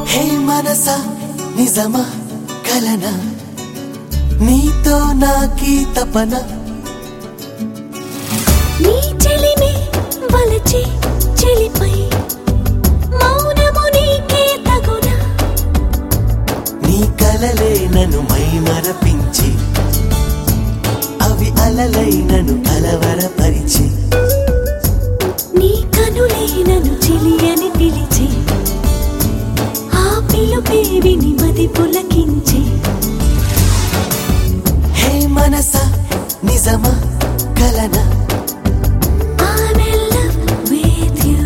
హే మనసా నిజమా కలనా నీతో నాకీ తపన నీ చెలిమే వలచి చెలిపై మౌనము నీకే తగునా నీ కలలే నన్ను మైమరపించి అవి అలలై నన్ను కలవరపరిచి నీ కనులే నన్ను చెలియని పిలిచి ఆ పిలుపే విని మది పులకించి హే మనసా నిజమా కలనా I'm in love with you.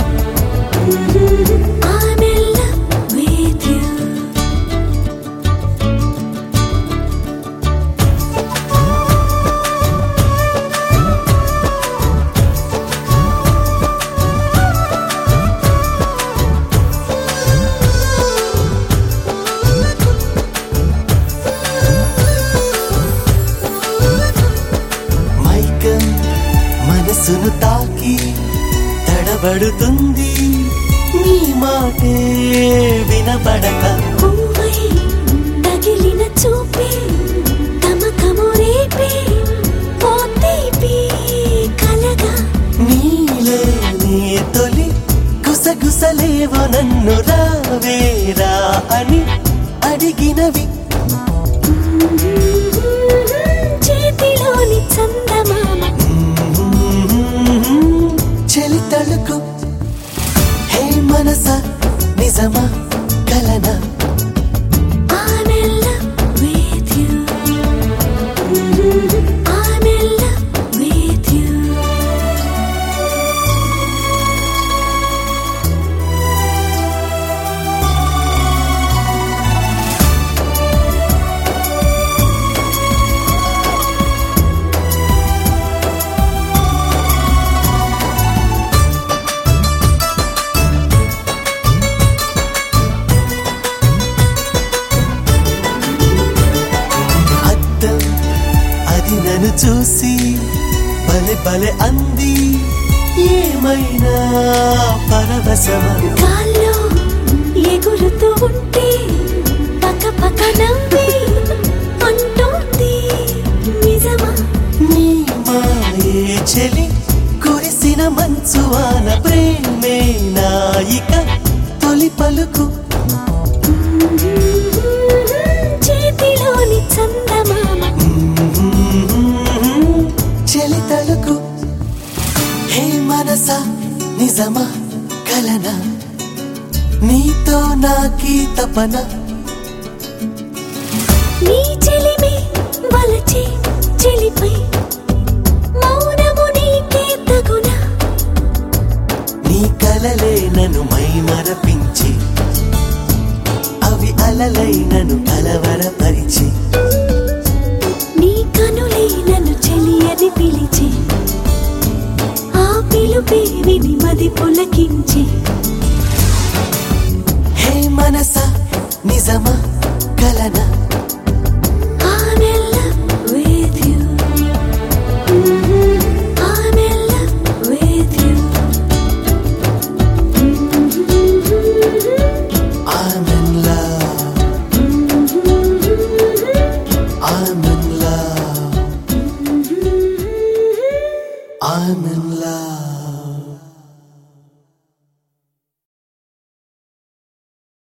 I'm in love with you. మైకం మనసును తాకి తడబడుతుంది నీ మాటే వినపడక పువ్వై తగిలిన చూపే తమకము రేపే ఓ తీపి కలగా నీలే నీ తొలి గుసగుసలేవో నన్ను రావేరా అని అడిగినవి చేతిలోని చందమామ చెలి తళుకు హే మనస నిజమా కలనా I'm in love with you. I'm in love with you. అద్దం అది నన్ను చూసి బలె బలె అంది ఏమైనా పరవశమా గాల్లో ఎగురుతూ ఉంటే పక్క పక్క నవ్వి అంటోంది నిజమా నీ మాయే చెలి కురిసిన మంచువాన ప్రేమే నాయిక తొలి పలుకు చేతిలోని చందమామ చెలి తలుకు హే మనస నిజమా కలనా నీతో నాకీ తపన నీ చెలిమే వలచి చెలిపై మౌనము నీకే తగునా నీ కలలే నన్ను మైమరపించి అవి అలలై నన్ను కలవరపరిచి నీ కనులే నన్ను చెలియని పిలిచి ఆ పిలుపే విని మది పులకించి హే మనస నిజమా కలనా I'm in love with you. I'm in love with you. I'm in love I'm in love I'm in love